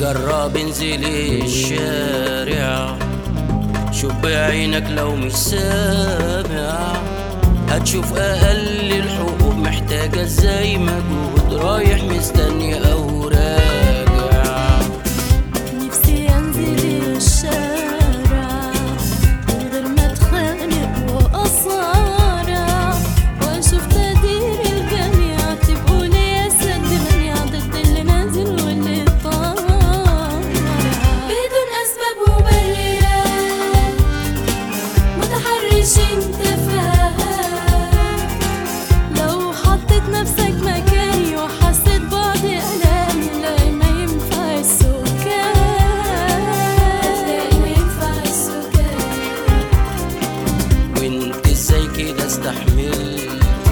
جرب انزل الشارع شوف بعينك لو مش سامع هتشوف اقل الحقوق محتاجة ازاي مجهود رايح مستني او راجع نفسي انزل الشارع من غير ما اتخانق واصارع واشوف تقدير الجميع تبقوا لي يا سد منيع ضد اللي نازل واللي طالع بدون اسباب ومبررات متحرش انت فاهم لو حطيت نفسك مكاني وحسيت بعد ألامي لا ما ينفع السكان لا ما ينفع السكان وانت ازاي كده استحملتي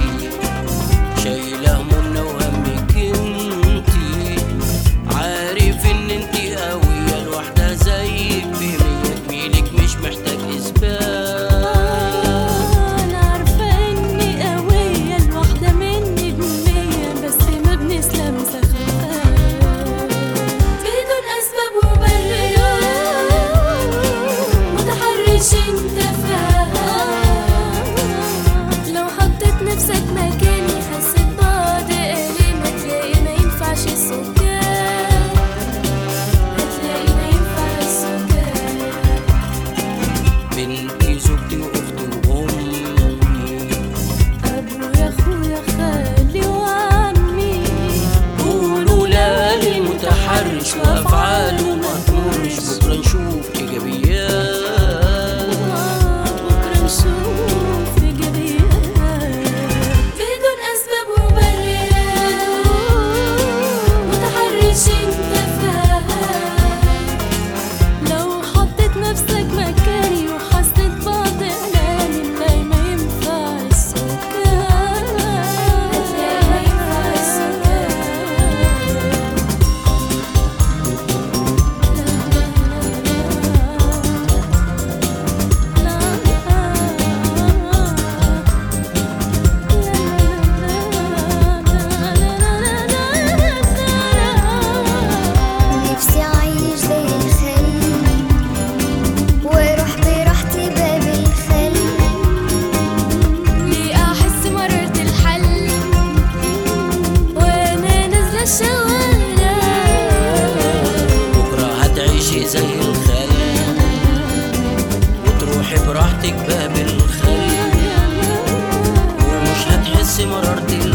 شايله همومنا وهمك انتي عارف ان انتي قوية لوحدها زيك بمية جميلك مش محتاج اثبات أنا عارفة إني قوية الواحدة مني بمية بس ما بنسلم سخافات بدون أسباب ومبررات متحرش أنت فاهم لو حطيت نفسك مكاني حسيت بعد ألم هتلاقي ما ينفعش السكان هتلاقي ما ينفع السكان بنتي زوجتي واختي وامي أبويا أخويا خالي وعمي قولوا لا للمتحرش وافعاله ما تمرش بكره نشوف ايجابيات بكرة نشوف إيجابيات بدون أسباب ومبررات متحرش أنت فاهم لو حطيت نفسك مكاني وحسيت بعض ألامي لا ما ينفع السكان لا ما ينفع السكان نفسي أعيش زي الخل وأروح براحتي باب الخل ليه احس مررت الحل وانا نازله الشوارع بكره هتعيشي زي الخل وتروحي براحتك باب الخل ومش هتحسي مرارة